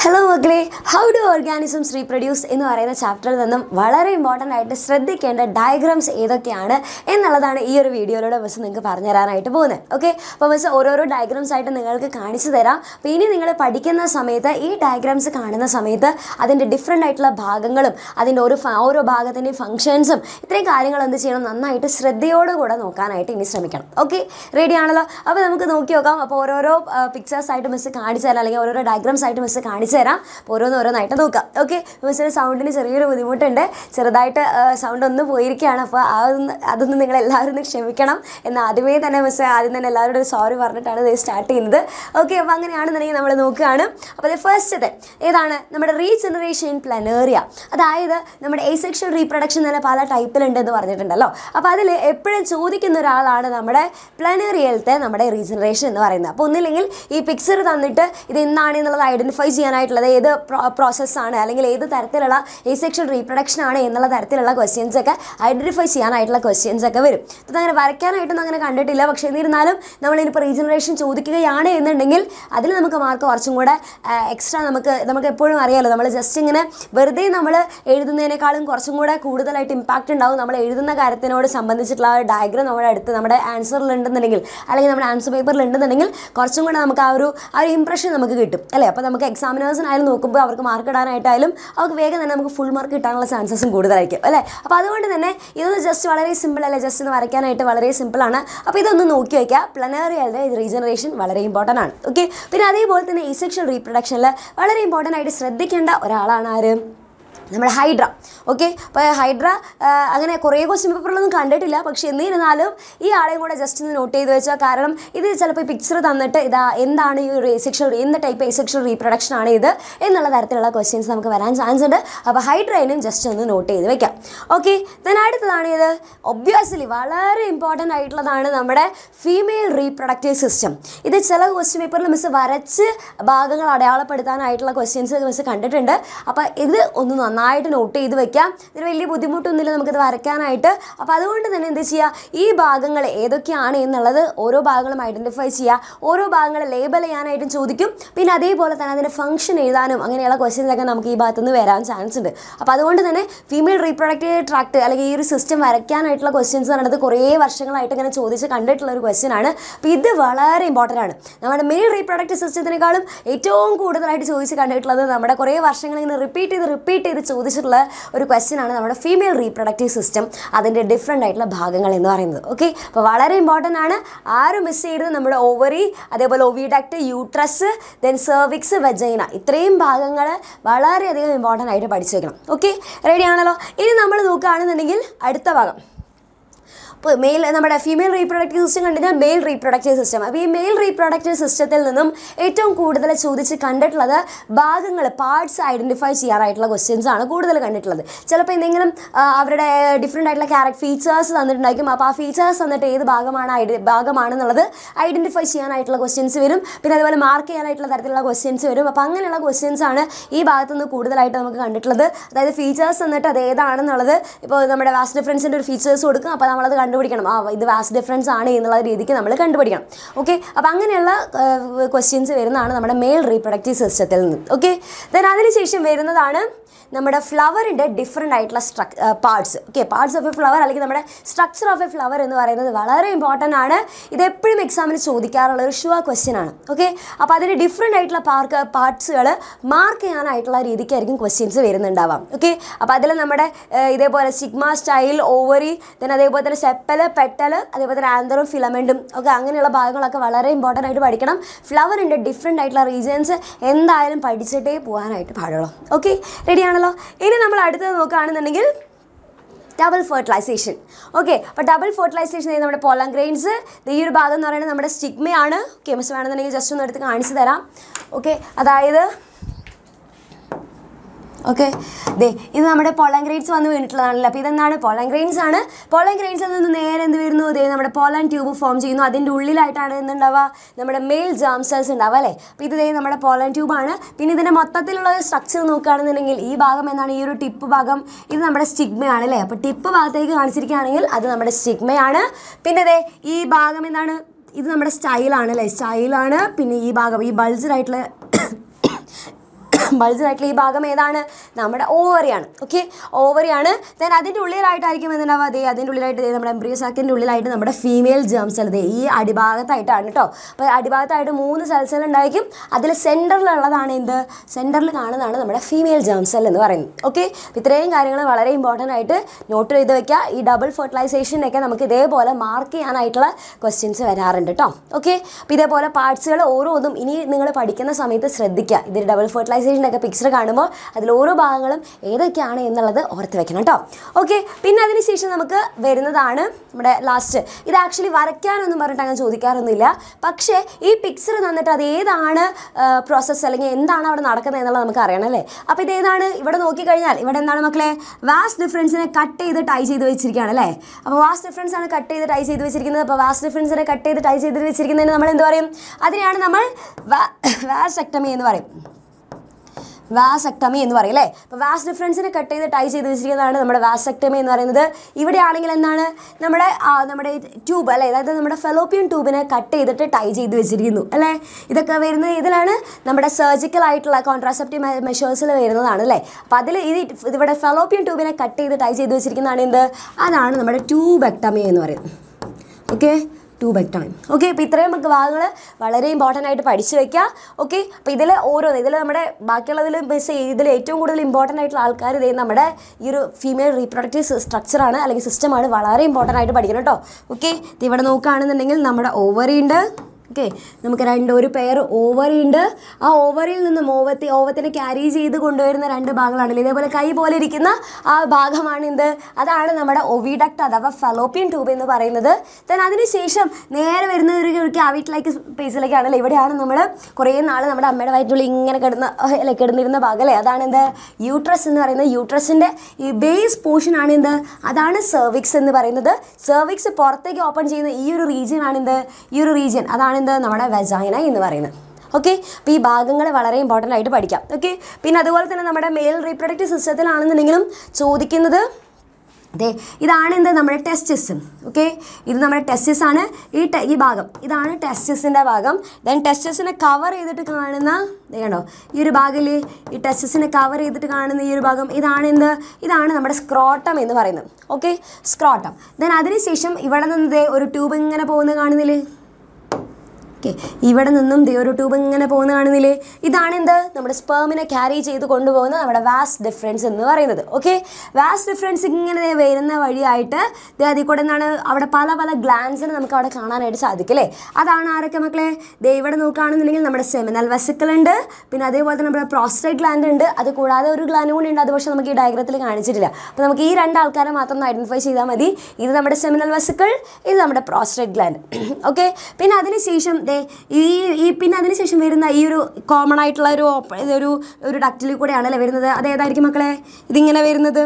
hello മക്കളെ how do organisms reproduce എന്ന് പറയുന്ന ചാപ്റ്ററിൽ നിന്നും വളരെ ഇമ്പോർട്ടൻ്റ് ആയിട്ട് ശ്രദ്ധിക്കേണ്ട ഡയഗ്രാംസ് ഏതൊക്കെയാണ് എന്നുള്ളതാണ് ഈ ഒരു വീഡിയോയിലൂടെ മിസ് നിങ്ങൾക്ക് പറഞ്ഞു തരാനായിട്ട് പോകുന്നത് ഓക്കെ അപ്പോൾ മിസ് ഓരോരോ ഡയഗ്രാംസ് ആയിട്ട് നിങ്ങൾക്ക് കാണിച്ചു തരാം അപ്പോൾ ഇനി നിങ്ങൾ പഠിക്കുന്ന സമയത്ത് ഈ ഡയഗ്രാംസ് കാണുന്ന സമയത്ത് അതിൻ്റെ ഡിഫറെൻ്റ് ആയിട്ടുള്ള ഭാഗങ്ങളും അതിൻ്റെ ഒരു ഫ- ഓരോ ഭാഗത്തിൻ്റെയും ഫംഗ്ഷൻസും ഇത്രയും കാര്യങ്ങൾ എന്ത് ചെയ്യണം നന്നായിട്ട് ശ്രദ്ധയോടുകൂടെ നോക്കാനായിട്ട് ഇനി ശ്രമിക്കണം ഓക്കെ റെഡി ആണല്ലോ അപ്പോൾ നമുക്ക് നോക്കി നോക്കാം അപ്പോൾ ഓരോരോ പിക്ചേഴ്സ് ആയിട്ട് മിസ് കാണിച്ചു തരാം അല്ലെങ്കിൽ ഓരോരോ ഡയഗ്രാംസ് ആയിട്ട് മിസ് കാണിച്ചു തരാം അപ്പോൾ ഓരോന്ന് ഓരോന്നായിട്ട് നോക്കാം ഓക്കെ മിസ്സിന് സൗണ്ടിന് ചെറിയൊരു ബുദ്ധിമുട്ടുണ്ട് ചെറുതായിട്ട് സൗണ്ട് ഒന്ന് പോയിരിക്കുകയാണ് അപ്പോൾ ആ ഒന്ന് അതൊന്ന് നിങ്ങൾ എല്ലാവരും ഒന്ന് ക്ഷമിക്കണം എന്ന് ആദ്യമേ തന്നെ മിസ് ആദ്യം തന്നെ എല്ലാവരോടും സോറി പറഞ്ഞിട്ടാണ് ഇത് സ്റ്റാർട്ട് ചെയ്യുന്നത് ഓക്കെ അപ്പോൾ അങ്ങനെയാണെന്നുണ്ടെങ്കിൽ നമ്മൾ നോക്കുകയാണ് അപ്പോൾ അത് ഫസ്റ്റത്തെ ഏതാണ് നമ്മുടെ റീജനറേഷൻ പ്ലനേറിയ അതായത് നമ്മുടെ എസെക്ഷൽ റീപ്രൊഡക്ഷൻ തന്നെ പല ടൈപ്പിലുണ്ട് എന്ന് പറഞ്ഞിട്ടുണ്ടല്ലോ അപ്പോൾ അതിൽ എപ്പോഴും ചോദിക്കുന്ന ഒരാളാണ് നമ്മുടെ പ്ലനേറിയലത്തെ നമ്മുടെ റീജനറേഷൻ എന്ന് പറയുന്നത് അപ്പോൾ ഒന്നില്ലെങ്കിൽ ഈ പിക്ചർ തന്നിട്ട് ഇത് എന്താണ് എന്നുള്ളത് ഐഡൻറ്റിഫൈ ചെയ്യാനായിട്ടുള്ളത് ഏത് പ്രോസസ്സാണ് അല്ലെങ്കിൽ ഏത് തരത്തിലുള്ള എസെക്ഷൽ റീപ്രൊഡക്ഷൻ ആണ് എന്നുള്ള തരത്തിലുള്ള ക്വസ്റ്റ്യൻസ് ഒക്കെ ഐഡൻറ്റിഫൈ ചെയ്യാനായിട്ടുള്ള ക്വസ്റ്റ്യൻസ് ഒക്കെ വരും ഇത് അങ്ങനെ വരയ്ക്കാനായിട്ടൊന്നും അങ്ങനെ കണ്ടിട്ടില്ല പക്ഷേ എന്നിരുന്നാലും നമ്മളിനിപ്പോൾ റീജനറേഷൻ ചോദിക്കുകയാണ് എന്നുണ്ടെങ്കിൽ അതിൽ നമുക്ക് മാർക്ക് കുറച്ചും കൂടെ എക്സ്ട്രാ നമുക്ക് നമുക്ക് എപ്പോഴും അറിയാമല്ലോ നമ്മൾ ജസ്റ്റ് ഇങ്ങനെ വെറുതെ നമ്മൾ എഴുതുന്നതിനേക്കാളും കുറച്ചും കൂടെ കൂടുതലായിട്ട് ഇമ്പാക്റ്റ് ഉണ്ടാവും നമ്മൾ എഴുതുന്ന കാര്യത്തിനോട് സംബന്ധിച്ചിട്ടുള്ള ആ ഡയഗ്രാം നമ്മുടെ അടുത്ത് നമ്മുടെ ആൻസറിൽ ഉണ്ടെന്നുണ്ടെങ്കിൽ അല്ലെങ്കിൽ നമ്മുടെ ആൻസർ പേപ്പറിൽ ഉണ്ടെന്നുണ്ടെങ്കിൽ കുറച്ചും കൂടെ നമുക്ക് ആ ഒരു ആ ഒരു ഇമ്പ്രഷൻ നമുക്ക് കിട്ടും അല്ലേ അപ്പോൾ നമുക്ക് എക്സാമിനേഴ്സിനായാലും നോക്കുമ്പോൾ അവർക്ക് മാർക്ക് ഇടാനായിട്ടായാലും അവർക്ക് വേഗം തന്നെ നമുക്ക് ഫുൾ മാർക്ക് കിട്ടാനുള്ള ചാൻസസും കൂടുതലായിരിക്കും അല്ലേ അപ്പോൾ അതുകൊണ്ട് തന്നെ ഇതൊന്ന് ജസ്റ്റ് വളരെ സിമ്പിൾ അല്ലേ ജസ്റ്റ് ഒന്ന് വരയ്ക്കാനായിട്ട് വളരെ സിമ്പിളാണ് അപ്പോൾ ഇതൊന്ന് നോക്കി വയ്ക്കുക പ്ലനറിയലിൻ്റെ റീജനറേഷൻ വളരെ ഇമ്പോർട്ടൻ്റ് ആണ് ഓക്കെ പിന്നെ അതേപോലെ തന്നെ ഇസെക്ഷൽ റീപ്രൊഡക്ഷനിൽ വളരെ ഇമ്പോർട്ടൻ്റ് ആയിട്ട് ശ്രദ്ധിക്കേണ്ട ഒരാളാണ് ആര് നമ്മുടെ ഹൈഡ്ര ഓക്കെ അപ്പോൾ ഹൈഡ്ര ആ, അങ്ങനെ കുറേ ക്വസ്റ്റ്യൻ പേപ്പറിലൊന്നും കണ്ടിട്ടില്ല പക്ഷെ എന്നിരുന്നാലും ഈ ആളെയും കൂടെ ജസ്റ്റ് ഒന്ന് നോട്ട് ചെയ്ത് വെച്ചാൽ കാരണം ഇത് ചിലപ്പോൾ പിക്ചർ തന്നിട്ട് ഇതാ എന്താണ് ഈ ഒരു സെക്ഷൽ എന്ത് ടൈപ്പ് സെക്ഷൽ റീപ്രൊഡക്ഷൻ ആണ് ഇത് എന്നുള്ള തരത്തിലുള്ള ക്വസ്റ്റ്യൻസ് നമുക്ക് വരാൻ ചാൻസ് ഉണ്ട് അപ്പോൾ ഹൈഡ്രയിനും ജസ്റ്റ് ഒന്ന് നോട്ട് ചെയ്ത് വെക്കാം ഓക്കെ ദെൻ അടുത്തതാണ് ഇത് ഒബ്വിയസ്ലി വളരെ ഇമ്പോർട്ടൻ്റ് ആയിട്ടുള്ളതാണ് നമ്മുടെ ഫീമെയിൽ റീപ്രൊഡക്റ്റീവ് സിസ്റ്റം ഇത് ചില ക്വസ്റ്റ്യൻ പേപ്പറിൽ മിസ് വരച്ച് ഭാഗങ്ങൾ അടയാളപ്പെടുത്താനായിട്ടുള്ള ക്വസ്റ്റ്യൻസ് മിസ് കണ്ടിട്ടുണ്ട് അപ്പോൾ ഇത് ഒന്ന് നന്നായിട്ട് നോട്ട് ചെയ്ത് വെക്കാം ഇതിന് വലിയ ബുദ്ധിമുട്ടൊന്നുമില്ല നമുക്കിത് വരയ്ക്കാനായിട്ട് അപ്പോൾ അതുകൊണ്ട് തന്നെ എന്ത് ചെയ്യുക ഈ ഭാഗങ്ങൾ ഏതൊക്കെയാണ് എന്നുള്ളത് ഓരോ ഭാഗങ്ങളും ഐഡൻറ്റിഫൈ ചെയ്യുക ഓരോ ഭാഗങ്ങൾ ലേബൽ ചെയ്യാനായിട്ടും ചോദിക്കും പിന്നെ അതേപോലെ തന്നെ അതിൻ്റെ ഫംഗ്ഷൻ എഴുതാനും അങ്ങനെയുള്ള ക്വസ്റ്റ്യൻസ് ഒക്കെ നമുക്ക് ഈ ഭാഗത്തുനിന്ന് വരാൻ ചാൻസ് ഉണ്ട് അപ്പോൾ അതുകൊണ്ട് തന്നെ ഫീമെയിൽ റീപ്രൊഡക്റ്റീവ് ട്രാക്ട് അല്ലെങ്കിൽ ഈ ഒരു സിസ്റ്റം വരയ്ക്കാനായിട്ടുള്ള ക്വസ്റ്റ്യൻസ് പറയുന്നത് കുറേ വർഷങ്ങളായിട്ട് ഇങ്ങനെ ചോദിച്ച് കണ്ടിട്ടുള്ള ഒരു ക്വസ്റ്റ്യൻ ആണ് അപ്പോൾ ഇത് വളരെ ഇമ്പോർട്ടൻ്റ് ആണ് നമ്മുടെ മെയിൽ റീപ്രൊഡക്റ്റീവ് സിസ്റ്റത്തിനേക്കാളും ഏറ്റവും കൂടുതലായിട്ട് ചോദിച്ച് കണ്ടിട്ടുള്ളത് നമ്മുടെ കുറേ വർഷങ്ങൾ ഇങ്ങനെ റിപ്പീറ്റ് ചെയ്ത് റിപ്പീറ്റ് ചെയ്ത് ചോദിച്ചിട്ടുള്ള ഒരു ക്വസ്റ്റ്യൻ ആണ് നമ്മുടെ ഫീമെയിൽ റീപ്രൊഡക്റ്റീവ് സിസ്റ്റം അതിൻ്റെ ഡിഫറെൻ്റ് ആയിട്ടുള്ള ഭാഗങ്ങൾ എന്ന് പറയുന്നത് ഓക്കെ അപ്പോൾ വളരെ ഇമ്പോർട്ടൻ്റ് ആണ് ആരും മിസ് ചെയ്തത് നമ്മുടെ ഓവറി അതേപോലെ oviduct uterus then cervix vagina ഇത്രയും ഭാഗങ്ങൾ വളരെയധികം ഇമ്പോർട്ടൻ്റ് ആയിട്ട് പഠിച്ചു വെക്കണം ഓക്കെ റെഡി ആണല്ലോ ഇനി നമ്മൾ നോക്കുകയാണെന്നുണ്ടെങ്കിൽ അടുത്ത ഭാഗം ഇപ്പോൾ മെയിൽ നമ്മുടെ ഫീമെയിൽ റീപ്രൊഡക്റ്റീവ് സിസ്റ്റം കണ്ടുകഴിഞ്ഞാൽ മെയിൽ റീപ്രൊഡക്റ്റീവ് സിസ്റ്റം അപ്പോൾ ഈ മെയിൽ റീപ്രൊഡക്റ്റീവ് സിസ്റ്റത്തിൽ നിന്നും ഏറ്റവും കൂടുതൽ ചോദിച്ച് കണ്ടിട്ടുള്ളത് ഭാഗങ്ങൾ പാർട്സ് ഐഡൻറ്റിഫൈ ചെയ്യാനായിട്ടുള്ള ക്വസ്റ്റ്യൻസ് ആണ് കൂടുതൽ കണ്ടിട്ടുള്ളത് ചിലപ്പോൾ എന്തെങ്കിലും ആ, അവരുടെ ഡിഫറെൻ്റ് ആയിട്ടുള്ള ക്യാരക്ടർ ഫീച്ചേഴ്സ് തന്നിട്ടുണ്ടായിരിക്കും അപ്പോൾ ആ ഫീച്ചേഴ്സ് തന്നിട്ട് ഏത് ഭാഗമാണ് ഐഡി ഭാഗമാണെന്നുള്ളത് ഐഡൻറ്റിഫൈ ചെയ്യാനായിട്ടുള്ള ക്വസ്റ്റ്യൻസ് വരും പിന്നെ അതുപോലെ മാർക്ക് ചെയ്യാനായിട്ടുള്ള തരത്തിലുള്ള ക്വസ്റ്റ്യൻസ് വരും അപ്പോൾ അങ്ങനെയുള്ള ക്വസ്റ്റ്യൻസ് ആണ് ഈ ഭാഗത്തുനിന്ന് കൂടുതലായിട്ട് നമുക്ക് കണ്ടിട്ടുള്ളത് അതായത് ഫീച്ചേഴ്സ് തന്നിട്ട് അത് ഏതാണെന്നുള്ളത് ഇപ്പോൾ നമ്മുടെ വാസ് ഡിഫറൻസിൻ്റെ ഒരു ഫീച്ചേഴ്സ് കൊടുക്കും അപ്പോൾ നമ്മളത് കണ്ടുപിടിക്കണം ആ ഇത് വാസ് ഡിഫറൻസ് ആണ് എന്നുള്ള രീതിക്ക് നമ്മൾ കണ്ടുപിടിക്കണം ഓക്കെ അപ്പോൾ അങ്ങനെയുള്ള ക്വസ്റ്റ്യൻസ് വരുന്നതാണ് നമ്മുടെ മെയിൽ റീപ്രൊഡക്റ്റീവ് സിസ്റ്റത്തിൽ നിന്ന് ഓക്കെ ദെൻ അതിനുശേഷം വരുന്നതാണ് നമ്മുടെ ഫ്ലവറിൻ്റെ ഡിഫറെൻ്റ് ആയിട്ടുള്ള സ്ട്രക് parts okay parts of a flower അല്ലെങ്കിൽ നമ്മുടെ സ്ട്രക്ചർ ഓഫ് എ ഫ്ലവർ എന്ന് പറയുന്നത് വളരെ ഇമ്പോർട്ടൻ്റ് ആണ് ഇത് എപ്പോഴും എക്സാമിന് ചോദിക്കാറുള്ള ഒരു ഷുവർ ക്വസ്റ്റ്യൻ ആണ് ഓക്കെ അപ്പോൾ അതിന് ഡിഫറെൻ്റ് ആയിട്ടുള്ള പാർക്ക് പാർട്സുകൾ മാർക്ക് ചെയ്യാനായിട്ടുള്ള രീതിക്കായിരിക്കും ക്വസ്റ്റ്യൻസ് വരുന്നുണ്ടാവാം ഓക്കെ അപ്പോൾ അതിൽ നമ്മുടെ ഏഹ്, ഇതേപോലെ സിഗ്മ സ്റ്റൈൽ ഓവറി then അതേപോലെ തന്നെ സെപ്പല് പെട്ടല് അതേപോലെ തന്നെ ആന്തറും ഫിലമെൻറ്റും ഒക്കെ അങ്ങനെയുള്ള ഭാഗങ്ങളൊക്കെ വളരെ ഇമ്പോർട്ടൻ്റ് ആയിട്ട് പഠിക്കണം ഫ്ലവറിൻ്റെ ഡിഫറെൻ്റ് ആയിട്ടുള്ള റീജിയൻസ് എന്തായാലും പഠിച്ചിട്ടേ പോകാനായിട്ട് പാടുള്ളൂ ഓക്കെ റെഡി ആണല്ലോ ഇനി നമ്മൾ അടുത്തത് നോക്കുകയാണെന്നുണ്ടെങ്കിൽ ഡബിൾ ഫെർട്ടിലൈസേഷൻ ഓക്കെ അപ്പോൾ ഡബിൾ ഫെർട്ടിലൈസേഷൻ നമ്മുടെ പോളം ഗ്രെയിൻസ് ഈ ഒരു ഭാഗം എന്ന് പറയുന്നത് നമ്മുടെ സ്റ്റിഗ്മയാണ് ഓക്കെ മിസ് വേണമെന്നുണ്ടെങ്കിൽ ജസ്റ്റ് ഒന്ന് എടുത്ത് കാണിച്ചു തരാം ഓക്കെ അതായത് ഓക്കെ ദേ ഇത് നമ്മുടെ പോളൻ ഗ്രെയിൻസ് വന്ന് വീണിട്ടുള്ളതാണല്ലോ അപ്പോൾ ഇതെന്താണ് പോളൻ ഗ്രെയിൻസ് ആണ് പോളൻ ഗ്രെയിൻസിൽ നിന്ന് നേരെ എന്ത് വരുന്നു ദേ നമ്മുടെ പോളൻ ട്യൂബ് ഫോം ചെയ്യുന്നു അതിൻ്റെ ഉള്ളിലായിട്ടാണ് എന്തുണ്ടാവുക നമ്മുടെ മെയിൽ ജാം സെൽസ് ഉണ്ടാവുക അല്ലേ അപ്പോൾ ഇത് ദേ നമ്മുടെ പോളൻ ട്യൂബാണ് പിന്നെ ഇതിൻ്റെ മൊത്തത്തിലുള്ള സ്ട്രക്ചർ നോക്കുകയാണെന്നുണ്ടെങ്കിൽ ഈ ഭാഗം എന്താണ് ഈ ഒരു ടിപ്പ് ഭാഗം ഇത് നമ്മുടെ സ്റ്റിഗ്മയാണ് അല്ലേ അപ്പോൾ ടിപ്പ് ഭാഗത്തേക്ക് കാണിച്ചിരിക്കുകയാണെങ്കിൽ അത് നമ്മുടെ സ്റ്റിഗ്മയാണ് പിന്നെ ദേ ഈ ഭാഗം എന്താണ് ഇത് നമ്മുടെ സ്റ്റൈലാണ് അല്ലേ സ്റ്റൈലാണ് പിന്നെ ഈ ഭാഗം ഈ ബൾജറായിട്ടുള്ള ബൾജർ ആയിട്ടുള്ള ഈ ഭാഗം ഏതാണ് നമ്മുടെ ഓവറിയാണ് ഓക്കെ ഓവറിയാണ് ദെൻ അതിൻ്റെ ഉള്ളിലായിട്ടായിരിക്കും എന്തുണ്ടാവുക അതേ അതിൻ്റെ ഉള്ളിലായിട്ട് ദേ നമ്മുടെ എംബ്രിയോ സാക്കിൻ്റെ ഉള്ളിലായിട്ട് നമ്മുടെ ഫീമെയിൽ ജേം സെൽ ദേ ഈ അടിഭാഗത്തായിട്ടാണ് കേട്ടോ അപ്പോൾ അടിഭാഗത്തായിട്ട് മൂന്ന് സെൽസുകൾ ഉണ്ടായിരിക്കും അതിൽ സെൻറ്ററിലുള്ളതാണ് എന്ത് സെൻറ്ററിൽ കാണുന്നതാണ് നമ്മുടെ ഫീമെയിൽ ജേം സെൽ എന്ന് പറയുന്നത് ഓക്കെ ഇത്രയും കാര്യങ്ങൾ വളരെ ഇമ്പോർട്ടൻ്റ് ആയിട്ട് നോട്ട് ചെയ്ത് വെക്കുക ഈ ഡബിൾ ഫെർട്ടിലൈസേഷനൊക്കെ നമുക്ക് ഇതേപോലെ മാർക്ക് ചെയ്യാനായിട്ടുള്ള ക്വസ്റ്റ്യൻസ് വരാറുണ്ട് കേട്ടോ ഓക്കെ അപ്പോൾ ഇതേപോലെ പാർട്സുകൾ ഓരോന്നും ഇനി നിങ്ങൾ പഠിക്കുന്ന സമയത്ത് ശ്രദ്ധിക്കുക ഇതിൽ ഡബിൾ ഫെർട്ടിലൈസേഷനൊക്കെ പിക്ചർ കാണുമ്പോൾ അതിൽ ഓരോ ഭാഗങ്ങളും ഏതൊക്കെയാണ് എന്നുള്ളത് ഓർത്ത് വെക്കണം കേട്ടോ ഓക്കെ പിന്നെ അതിനുശേഷം നമുക്ക് വരുന്നതാണ് നമ്മുടെ ലാസ്റ്റ് ഇത് ആക്ച്വലി വരയ്ക്കാനൊന്നും പറഞ്ഞിട്ട് അങ്ങനെ ചോദിക്കാറൊന്നുമില്ല പക്ഷേ ഈ പിക്ചർ തന്നിട്ട് അത് ഏതാണ് പ്രോസസ്സ് അല്ലെങ്കിൽ എന്താണ് അവിടെ നടക്കുന്നത് എന്നുള്ളത് നമുക്ക് അറിയണം അല്ലേ അപ്പോൾ ഇത് ഏതാണ് ഇവിടെ നോക്കിക്കഴിഞ്ഞാൽ ഇവിടെ എന്താണ് മക്കളെ വാസ് ഡിഫറൻസിനെ കട്ട് ചെയ്ത് ടൈ ചെയ്ത് വെച്ചിരിക്കുകയാണ് അല്ലേ അപ്പോൾ വാസ് ഡിഫറൻസ് ആണ് കട്ട് ചെയ്ത് ടൈ ചെയ്ത് വെച്ചിരിക്കുന്നത് അപ്പോൾ വാസ് ഡിഫറൻസിനെ കട്ട് ചെയ്ത് ടൈ ചെയ്ത് വെച്ചിരിക്കുന്നതിന് നമ്മൾ എന്ത് പറയും അതിനെയാണ് നമ്മൾ വാസെക്ടമി എന്ന് പറയും വാസെക്ടമി എന്ന് പറയും അല്ലേ അപ്പോൾ വാസ് ഡിഫറൻസിനെ കട്ട് ചെയ്ത് ടൈ ചെയ്ത് വെച്ചിരിക്കുന്നതാണ് നമ്മുടെ വാസെക്ടമി എന്ന് പറയുന്നത് ഇവിടെയാണെങ്കിൽ എന്താണ് നമ്മുടെ ആ, നമ്മുടെ ട്യൂബ് അല്ലേ അതായത് നമ്മുടെ ഫെലോപ്പിയൻ ട്യൂബിനെ കട്ട് ചെയ്തിട്ട് ടൈ ചെയ്ത് വെച്ചിരിക്കുന്നു അല്ലേ ഇതൊക്കെ വരുന്നത് ഇതിലാണ് നമ്മുടെ സർജിക്കൽ ആയിട്ടുള്ള കോൺട്രാസെപ്റ്റീവ് മെഷേഴ്സിൽ വരുന്നതാണ് അല്ലേ അപ്പോൾ അതിൽ ഇത് ഇവിടെ ഫെലോപ്പിയൻ ട്യൂബിനെ കട്ട് ചെയ്ത് ടൈ ചെയ്ത് വെച്ചിരിക്കുന്നതാണ് എന്ത് അതാണ് നമ്മുടെ ട്യൂബെക്ടമി എന്ന് പറയുന്നത് ഓക്കെ ട്യൂബെക്ടമി ഓക്കെ ഇപ്പോൾ ഇത്രയും നമുക്ക് ഭാഗങ്ങൾ വളരെ ഇമ്പോർട്ടൻ്റ് ആയിട്ട് പഠിച്ചു വെക്കുക ഓക്കെ അപ്പോൾ ഇതിൽ ഓരോന്ന് ഇതിൽ നമ്മുടെ ബാക്കിയുള്ളതിൽ മിസ് ഇതിൽ ഏറ്റവും കൂടുതൽ ഇമ്പോർട്ടൻ്റ് ആയിട്ടുള്ള ആൾക്കാർ ഇതേ നമ്മുടെ ഈ ഒരു ഫീമെയിൽ റീപ്രൊഡക്റ്റീവ് സ്ട്രക്ചറാണ് അല്ലെങ്കിൽ സിസ്റ്റമാണ് വളരെ ഇമ്പോർട്ടൻ്റ് ആയിട്ട് പഠിക്കണം കേട്ടോ ഓക്കെ ഇവിടെ നോക്കുകയാണെന്നുണ്ടെങ്കിൽ നമ്മുടെ ഓവറി ഉണ്ട് ഓക്കെ നമുക്ക് രണ്ട് ഒരു പെയർ ഓവറി ഉണ്ട് ആ ഓവറിൽ നിന്നും ഓവത്തി ഓവത്തിനെ ക്യാരി ചെയ്ത് കൊണ്ടുവരുന്ന രണ്ട് ഭാഗങ്ങളാണല്ലോ ഇതേപോലെ കൈ പോലെ ഇരിക്കുന്ന ആ ഭാഗമാണ് എന്ത് അതാണ് നമ്മുടെ ഒവിഡക്ട് അഥവാ ഫലോപ്പിയൻ ട്യൂബ് എന്ന് പറയുന്നത് ദെൻ അതിനുശേഷം നേരെ വരുന്ന ഒരു ഒരു ക്യാവിറ്റിലേക്ക് സ്പേസിലേക്കാണല്ലോ ഇവിടെയാണ് നമ്മൾ കുറേ നാൾ നമ്മുടെ അമ്മയുടെ വയറ്റിനുള്ളിൽ ഇങ്ങനെ കിടന്ന അല്ലെ കിടന്നിരുന്ന ഭാഗം അല്ലേ അതാണ് എന്ത് യൂട്രസ് എന്ന് പറയുന്നത് യൂട്രസിൻ്റെ ഈ ബേസ് പോർഷൻ ആണ് എന്ത് അതാണ് സെർവിക്സ് എന്ന് പറയുന്നത് സെർവിക്സ് പുറത്തേക്ക് ഓപ്പൺ ചെയ്യുന്ന ഈ ഒരു റീജിയൻ ആണ് എന്ത് ഈ ഒരു റീജിയൻ അതാണ് എന്ത് നമ്മുടെ വെജൈന എന്ന് പറയുന്നത് ഓക്കെ അപ്പോൾ ഈ ഭാഗങ്ങൾ വളരെ ഇമ്പോർട്ടൻ്റ് ആയിട്ട് പഠിക്കാം ഓക്കെ പിന്നെ അതുപോലെ തന്നെ നമ്മുടെ മെയിൽ റീപ്രൊഡക്റ്റീവ് സിസ്റ്റത്തിലാണെന്നുണ്ടെങ്കിലും ചോദിക്കുന്നത് അതെ ഇതാണ് എന്ത് നമ്മുടെ ടെസ്റ്റിസ് ഓക്കെ ഇത് നമ്മുടെ ടെസ്റ്റിസ് ആണ് ഈ ടെ ഈ ഭാഗം ഇതാണ് ടെസ്റ്റിസിൻ്റെ ഭാഗം ദെൻ ടെസ്റ്റിസിനെ കവർ ചെയ്തിട്ട് കാണുന്ന വേണോ ഈ ഒരു ഭാഗമില്ലേ ഈ ടെസ്റ്റിസിനെ കവർ ചെയ്തിട്ട് കാണുന്ന ഈ ഒരു ഭാഗം ഇതാണ് എന്ത് ഇതാണ് നമ്മുടെ സ്ക്രോട്ടം എന്ന് പറയുന്നത് ഓക്കെ സ്ക്രോട്ടം ദെൻ അതിനുശേഷം ഇവിടെ നിന്ന് ദേ ഒരു ട്യൂബ് ഇങ്ങനെ പോകുന്നത് കാണുന്നില്ലേ ഓക്കെ ഇവിടെ നിന്നും ദേ ഒരു ട്യൂബ് ഇങ്ങനെ പോകുന്ന കാണുന്നില്ലേ ഇതാണ് എന്ത് നമ്മുടെ സ്പേമിനെ ക്യാരി ചെയ്ത് കൊണ്ടുപോകുന്ന നമ്മുടെ വാസ് ഡിഫറൻസ് എന്ന് പറയുന്നത് ഓക്കെ വാസ് ഡിഫറൻസ് ഇങ്ങനെ ദേ വരുന്ന വഴിയായിട്ട് ദേ അതിൽ കൂടെ എന്താണ് അവിടെ പല പല ഗ്ലാൻസിന് നമുക്ക് അവിടെ കാണാനായിട്ട് സാധിക്കും അല്ലേ അതാണ് ആരൊക്കെ മക്കളെ ദേ ഇവിടെ നോക്കുകയാണെന്നുണ്ടെങ്കിൽ നമ്മുടെ സെമിനൽ വെസിക്കൽ ഉണ്ട് പിന്നെ അതേപോലെ തന്നെ നമ്മുടെ പ്രോസ്റ്റേറ്റ് ഗ്ലാൻഡ് ഉണ്ട് അത് കൂടാതെ ഒരു ഗ്ലാൻഡ് കൂടി ഉണ്ട് അത് പക്ഷേ നമുക്ക് ഈ ഡയഗ്രത്തിൽ കാണിച്ചിട്ടില്ല അപ്പോൾ നമുക്ക് ഈ രണ്ട് ആൾക്കാരെ മാത്രം ഒന്ന് ഐഡൻറ്റിഫൈ ചെയ്താൽ മതി ഇത് നമ്മുടെ സെമിനൽ വെസിക്കിൾ ഇത് നമ്മുടെ പ്രോസ്റ്റേറ്റ് ഗ്ലാൻഡ് ഓക്കെ പിന്നെ അതിനുശേഷം ദേ ഈ ഈ പിന്നെ അതിനുശേഷം വരുന്ന ഈ ഒരു കോമൺ ആയിട്ടുള്ള ഒരു ഓപ്പ- ഇതൊരു ഒരു ഡക്റ്റിൽ കൂടെയാണല്ലേ വരുന്നത് അത് ഏതായിരിക്കും മക്കളെ ഇതിങ്ങനെ വരുന്നത്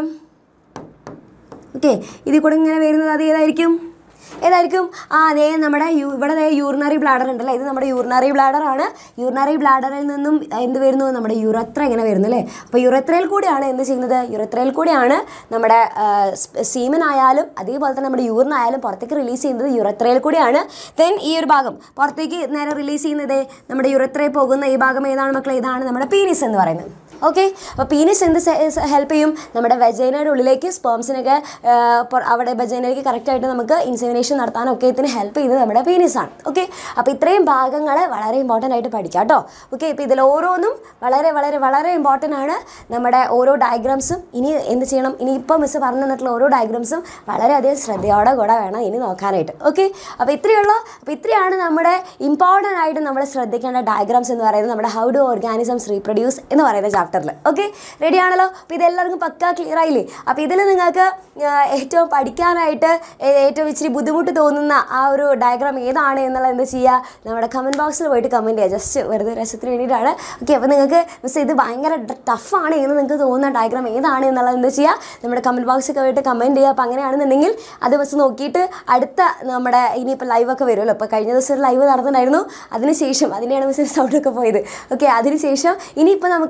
ഓക്കെ ഇതിൽ കൂടെ ഇങ്ങനെ വരുന്നത് അത് ഏതായിരിക്കും ഏതായിരിക്കും ആ അതേ നമ്മുടെ യു ഇവിടെ ദേ യൂറിനറി ബ്ലാഡർ ഉണ്ടല്ലേ ഇത് നമ്മുടെ യൂറിനറി ബ്ലാഡർ ആണ് യൂറിനറി ബ്ലാഡറിൽ നിന്നും എന്ത് വരുന്നു നമ്മുടെ യുറത്ര ഇങ്ങനെ വരുന്നു അല്ലേ അപ്പോൾ യുറത്രയിൽ കൂടിയാണ് എന്ത് ചെയ്യുന്നത് യുറത്രയിൽ കൂടിയാണ് നമ്മുടെ സീമൻ ആയാലും അതേപോലെ തന്നെ നമ്മുടെ യൂറിൻ ആയാലും പുറത്തേക്ക് റിലീസ് ചെയ്യുന്നത് യുറത്രയിൽ കൂടിയാണ് ദെൻ ഈ ഒരു ഭാഗം പുറത്തേക്ക് നേരെ റിലീസ് ചെയ്യുന്നത് നമ്മുടെ യുറത്രയിൽ പോകുന്ന ഈ ഭാഗം ഏതാണ് മക്കളെ ഇതാണ് നമ്മുടെ പീനിസ് എന്ന് പറയുന്നത് ഓക്കെ അപ്പോൾ പീനിസ് എന്ത് ഹെൽപ്പ് ചെയ്യും നമ്മുടെ വെജൈനയുടെ ഉള്ളിലേക്ക് സ്പേംസിനൊക്കെ അവിടെ വെജൈനയിലേക്ക് കറക്റ്റായിട്ട് നമുക്ക് ഇൻസെമിനേഷൻ നടത്താനൊക്കെ ഇതിന് ഹെൽപ്പ് ചെയ്യുന്നത് നമ്മുടെ പീനിസാണ് ഓക്കെ അപ്പോൾ ഇത്രയും ഭാഗങ്ങൾ വളരെ ഇമ്പോർട്ടൻ്റ് ആയിട്ട് പഠിക്കാം കേട്ടോ ഓക്കെ ഇപ്പോൾ ഇതിൽ ഓരോന്നും വളരെ വളരെ വളരെ ഇമ്പോർട്ടൻ്റ് ആണ് നമ്മുടെ ഓരോ ഡയഗ്രാംസും ഇനി എന്ത് ചെയ്യണം ഇനി ഇപ്പോൾ മിസ് പറഞ്ഞു തന്നിട്ടുള്ള ഓരോ ഡയഗ്രാംസും വളരെയധികം ശ്രദ്ധയോടെ കൂടെ വേണം ഇനി നോക്കാനായിട്ട് ഓക്കെ അപ്പോൾ ഇത്രയേ ഉള്ളൂ അപ്പോൾ ഇത്രയാണ് നമ്മുടെ ഇമ്പോർട്ടൻ്റ് ആയിട്ട് നമ്മൾ ശ്രദ്ധിക്കേണ്ട ഡയഗ്രാംസ് എന്ന് പറയുന്നത് നമ്മുടെ ഹൗ ഡു ഓർഗാനിസംസ് റീപ്രൊഡ്യൂസ് എന്ന് പറയുന്ന ചാപ്റ്ററിൽ ഓക്കെ റെഡി ആണല്ലോ അപ്പോൾ ഇതെല്ലാവർക്കും പക്കാ ക്ലിയർ ആയില്ലേ അപ്പോൾ ഇതിൽ നിങ്ങൾക്ക് ആ, ഏറ്റവും പഠിക്കാനായിട്ട് ഏ- ഏറ്റവും ഇച്ചിരി ബുദ്ധിമുട്ട് തോന്നുന്ന ആ ഒരു ഡയഗ്രാം ഏതാണ് എന്നുള്ളത് എന്ത് ചെയ്യുക നമ്മുടെ കമൻറ്റ് ബോക്സിൽ പോയിട്ട് കമൻറ്റ് ചെയ്യുക ജസ്റ്റ് വെറുതെ രസത്തിന് വേണ്ടിയിട്ടാണ് ഓക്കെ അപ്പോൾ നിങ്ങൾക്ക് മിസ് ഇത് ഭയങ്കര ടഫാണ് എന്ന് നിങ്ങൾക്ക് തോന്നുന്ന ഡയഗ്രാം ഏതാണ് എന്നുള്ളത് എന്ത് ചെയ്യുക നമ്മുടെ കമൻറ്റ് ബോക്സിൽ പോയിട്ട് കമൻറ്റ് ചെയ്യുക അപ്പോൾ അങ്ങനെയാണെന്നുണ്ടെങ്കിൽ അത് മിസ് നോക്കിയിട്ട് അടുത്ത നമ്മുടെ ഇനിയിപ്പോൾ ലൈവൊക്കെ വരുമല്ലോ ഇപ്പോൾ കഴിഞ്ഞ ദിവസം ഒരു ലൈവ് നടന്നിട്ടുണ്ടായിരുന്നു അതിനുശേഷം അതിനെയാണ് മിസ്സിന് സൗണ്ടൊക്കെ പോയത് ഓക്കെ അതിനുശേഷം ഇനിയിപ്പോൾ നമുക്ക് മാരത്തോൺ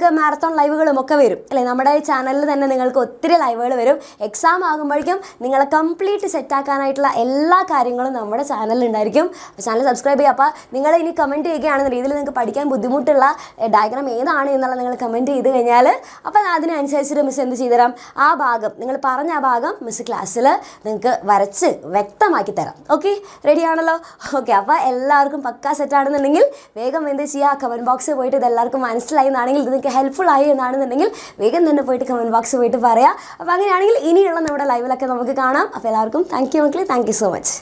മാരത്തോൺ ലൈവുകളും ഒക്കെ വരും അല്ലേ നമ്മുടെ ചാനലിൽ തന്നെ നിങ്ങൾക്ക് ഒത്തിരി ലൈവുകൾ വരും എക്സാം ആകുമ്പോഴേക്കും നിങ്ങളെ കംപ്ലീറ്റ് സെറ്റാക്കാനായിട്ടുള്ള എല്ലാ കാര്യങ്ങളും നമ്മുടെ ചാനലിൽ ഉണ്ടായിരിക്കും അപ്പോൾ ചാനൽ സബ്സ്ക്രൈബ് ചെയ്യുക അപ്പോൾ നിങ്ങൾ ഇനി കമൻറ്റ് ചെയ്യുകയാണെന്ന രീതിയിൽ നിങ്ങൾക്ക് പഠിക്കാൻ ബുദ്ധിമുട്ടുള്ള ഡയഗ്രാം ഏതാണ് എന്നുള്ളത് നിങ്ങൾ കമൻറ്റ് ചെയ്ത് കഴിഞ്ഞാൽ അപ്പോൾ അതിനനുസരിച്ചിട്ട് മിസ് എന്ത് ചെയ്തുതരാം ആ ഭാഗം നിങ്ങൾ പറഞ്ഞ ആ ഭാഗം മിസ് ക്ലാസ്സിൽ നിങ്ങൾക്ക് വരച്ച് വ്യക്തമാക്കി തരാം ഓക്കെ റെഡി ആണല്ലോ ഓക്കെ അപ്പോൾ എല്ലാവർക്കും പക്കാ സെറ്റ് ആണെന്നുണ്ടെങ്കിൽ വേഗം എന്ത് ചെയ്യുക കമൻറ്റ് ബോക്സിൽ പോയിട്ട് ഇത് എല്ലാവർക്കും മനസ്സിലായി എന്നാണെങ്കിൽ ഇത് നിങ്ങൾക്ക് ഹെൽപ്ഫുൾ ആയി എന്നാണെന്നുണ്ടെങ്കിൽ വേഗം തന്നെ പോയിട്ട് കമൻറ്റ് ബോക്സിൽ പോയിട്ട് പറയാം അപ്പോൾ അങ്ങനെയാണെങ്കിൽ ഇനിയുള്ള നമ്മുടെ ലൈവിലൊക്കെ നമുക്ക് കാണാം അപ്പോൾ എല്ലാവർക്കും താങ്ക് യു മക്കളെ താങ്ക് യു സോ മച്ച്